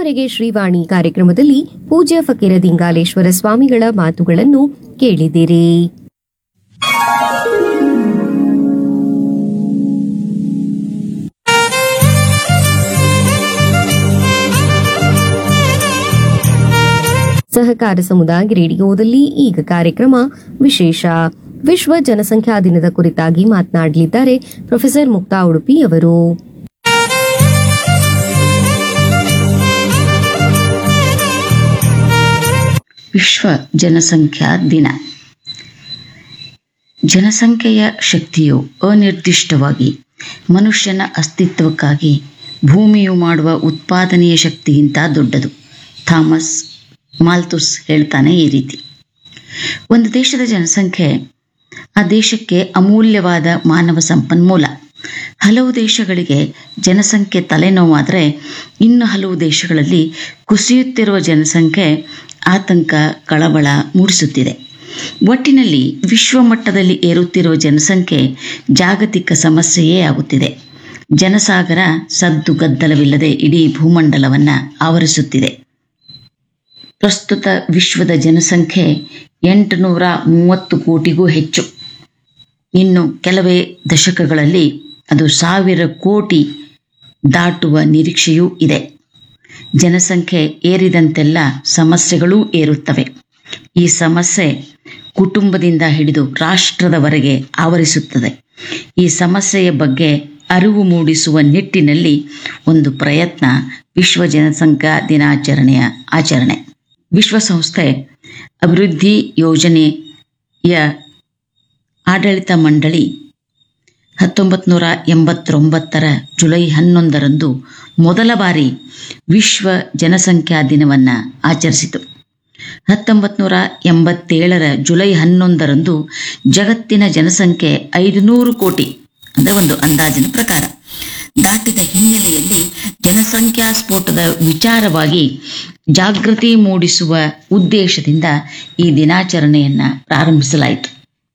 ಇದುವರೆಗೆ ಶ್ರೀವಾಣಿ ಕಾರ್ಯಕ್ರಮದಲ್ಲಿ ಪೂಜ್ಯ ಫಕೀರ ದಿಂಗಾಲೇಶ್ವರ ಸ್ವಾಮಿಗಳ ಮಾತುಗಳನ್ನು ಕೇಳಿದಿರಿ ಸಹಕಾರ ಸಮುದಾಯ ರೇಡಿಯೋದಲ್ಲಿ ಈಗ ಕಾರ್ಯಕ್ರಮ ವಿಶೇಷ ವಿಶ್ವ ಜನಸಂಖ್ಯಾ ದಿನದ ಕುರಿತಾಗಿ ಮಾತನಾಡಲಿದ್ದಾರೆ ಪ್ರೊಫೆಸರ್ ಮುಕ್ತಾ ಉಡುಪಿ ಅವರು ವಿಶ್ವ ಜನಸಂಖ್ಯಾ ದಿನ ಜನಸಂಖ್ಯೆಯ ಶಕ್ತಿಯು ಅನಿರ್ದಿಷ್ಟವಾಗಿ ಮನುಷ್ಯನ ಅಸ್ತಿತ್ವಕ್ಕಾಗಿ ಭೂಮಿಯು ಮಾಡುವ ಉತ್ಪಾದನೆಯ ಶಕ್ತಿಗಿಂತ ದೊಡ್ಡದು ಥಾಮಸ್ ಮಾಲ್ತುಸ್ ಹೇಳ್ತಾನೆ ಈ ರೀತಿ ಒಂದು ದೇಶದ ಜನಸಂಖ್ಯೆ ಆ ದೇಶಕ್ಕೆ ಅಮೂಲ್ಯವಾದ ಮಾನವ ಸಂಪನ್ಮೂಲ ಹಲವು ದೇಶಗಳಿಗೆ ಜನಸಂಖ್ಯೆ ತಲೆನೋವಾದರೆ ಇನ್ನು ಹಲವು ದೇಶಗಳಲ್ಲಿ ಕುಸಿಯುತ್ತಿರುವ ಜನಸಂಖ್ಯೆ ಆತಂಕ ಕಳವಳ ಮೂಡಿಸುತ್ತಿದೆ ಒಟ್ಟಿನಲ್ಲಿ ವಿಶ್ವ ಮಟ್ಟದಲ್ಲಿ ಏರುತ್ತಿರುವ ಜನಸಂಖ್ಯೆ ಜಾಗತಿಕ ಸಮಸ್ಯೆಯೇ ಆಗುತ್ತಿದೆ ಜನಸಾಗರ ಸದ್ದು ಗದ್ದಲವಿಲ್ಲದೆ ಇಡೀ ಭೂಮಂಡಲವನ್ನು ಆವರಿಸುತ್ತಿದೆ ಪ್ರಸ್ತುತ ವಿಶ್ವದ ಜನಸಂಖ್ಯೆ ಎಂಟುನೂರ ಮೂವತ್ತು ಕೋಟಿಗೂ ಹೆಚ್ಚು ಇನ್ನು ಕೆಲವೇ ದಶಕಗಳಲ್ಲಿ ಅದು ಸಾವಿರ ಕೋಟಿ ದಾಟುವ ನಿರೀಕ್ಷೆಯೂ ಇದೆ ಜನಸಂಖ್ಯೆ ಏರಿದಂತೆಲ್ಲ ಸಮಸ್ಯೆಗಳೂ ಏರುತ್ತವೆ ಈ ಸಮಸ್ಯೆ ಕುಟುಂಬದಿಂದ ಹಿಡಿದು ರಾಷ್ಟ್ರದವರೆಗೆ ಆವರಿಸುತ್ತದೆ ಈ ಸಮಸ್ಯೆಯ ಬಗ್ಗೆ ಅರಿವು ಮೂಡಿಸುವ ನಿಟ್ಟಿನಲ್ಲಿ ಒಂದು ಪ್ರಯತ್ನ ವಿಶ್ವ ಜನಸಂಖ್ಯಾ ದಿನಾಚರಣೆಯ ಆಚರಣೆ ವಿಶ್ವಸಂಸ್ಥೆ ಅಭಿವೃದ್ಧಿ ಯೋಜನೆಯ ಆಡಳಿತ ಮಂಡಳಿ ಹತ್ತೊಂಬತ್ತು ನೂರ ಎಂಬತ್ತೊಂಬತ್ತರ ಜುಲೈ ಹನ್ನೊಂದರಂದು ಮೊದಲ ಬಾರಿ ವಿಶ್ವ ಜನಸಂಖ್ಯಾ ದಿನವನ್ನು ಆಚರಿಸಿತು ಹತ್ತೊಂಬತ್ತು ನೂರ ಎಂಬತ್ತೇಳರ ಜುಲೈ ಹನ್ನೊಂದರಂದು ಜಗತ್ತಿನ ಜನಸಂಖ್ಯೆ ಐದುನೂರು ಕೋಟಿ ಅಂದರೆ ಒಂದು ಅಂದಾಜಿನ ಪ್ರಕಾರ ದಾಟಿದ ಹಿನ್ನೆಲೆಯಲ್ಲಿ ಜನಸಂಖ್ಯಾ ಸ್ಫೋಟದ ವಿಚಾರವಾಗಿ ಜಾಗೃತಿ ಮೂಡಿಸುವ ಉದ್ದೇಶದಿಂದ ಈ ದಿನಾಚರಣೆಯನ್ನು ಪ್ರಾರಂಭಿಸಲಾಯಿತು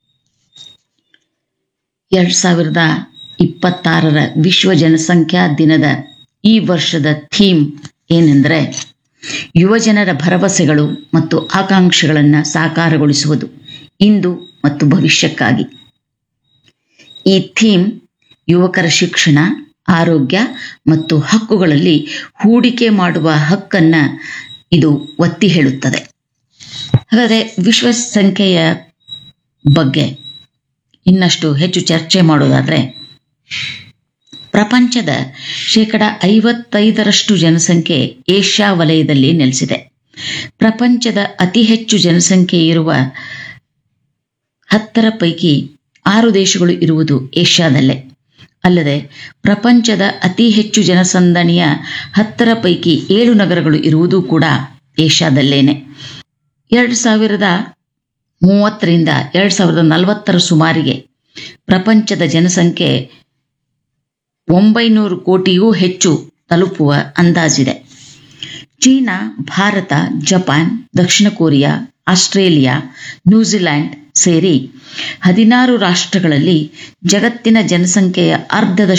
ಎರಡು ಸಾವಿರದ ಇಪ್ಪತ್ತಾರರ ವಿಶ್ವ ಜನಸಂಖ್ಯಾ ದಿನದ ಈ ವರ್ಷದ ಥೀಮ್ ಏನೆಂದರೆ ಯುವಜನರ ಭರವಸೆಗಳು ಮತ್ತು ಆಕಾಂಕ್ಷೆಗಳನ್ನು ಸಾಕಾರಗೊಳಿಸುವುದು ಇಂದು ಮತ್ತು ಭವಿಷ್ಯಕ್ಕಾಗಿ ಈ ಥೀಮ್ ಯುವಕರ ಶಿಕ್ಷಣ ಆರೋಗ್ಯ ಮತ್ತು ಹಕ್ಕುಗಳಲ್ಲಿ ಹೂಡಿಕೆ ಮಾಡುವ ಹಕ್ಕನ್ನು ಇದು ಒತ್ತಿ ಹೇಳುತ್ತದೆ ಹಾಗಾದರೆ ವಿಶ್ವ ಸಂಖ್ಯೆಯ ಬಗ್ಗೆ ಇನ್ನಷ್ಟು ಹೆಚ್ಚು ಚರ್ಚೆ ಮಾಡೋದಾದರೆ ಪ್ರಪಂಚದ ಶೇಕಡ ಐವತ್ತೈದರಷ್ಟು ಜನಸಂಖ್ಯೆ ಏಷ್ಯಾ ವಲಯದಲ್ಲಿ ನೆಲೆಸಿದೆ ಪ್ರಪಂಚದ ಅತಿ ಹೆಚ್ಚು ಜನಸಂಖ್ಯೆ ಇರುವ ಹತ್ತರ ಪೈಕಿ ಆರು ದೇಶಗಳು ಇರುವುದು ಏಷ್ಯಾದಲ್ಲೇ ಅಲ್ಲದೆ ಪ್ರಪಂಚದ ಅತಿ ಹೆಚ್ಚು ಜನಸಂದಣಿಯ ಹತ್ತರ ಪೈಕಿ ಏಳು ನಗರಗಳು ಇರುವುದು ಕೂಡ ಏಷ್ಯಾದಲ್ಲೇನೆ ಎರಡು ಸಾವಿರದ ಮೂವತ್ತರಿಂದ ಎರಡು ಸಾವಿರದ ನಲವತ್ತರ ಸುಮಾರಿಗೆ ಪ್ರಪಂಚದ ಜನಸಂಖ್ಯೆ ಒಂಬೈನೂರು ಕೋಟಿಗೂ ಹೆಚ್ಚು ತಲುಪುವ ಅಂದಾಜಿದೆ ಚೀನಾ ಭಾರತ ಜಪಾನ್ ದಕ್ಷಿಣ ಕೊರಿಯಾ ಆಸ್ಟ್ರೇಲಿಯಾ ನ್ಯೂಜಿಲ್ಯಾಂಡ್ ಸೇರಿ ಹದಿನಾರು ರಾಷ್ಟ್ರಗಳಲ್ಲಿ ಜಗತ್ತಿನ ಜನಸಂಖ್ಯೆಯ ಅರ್ಧದ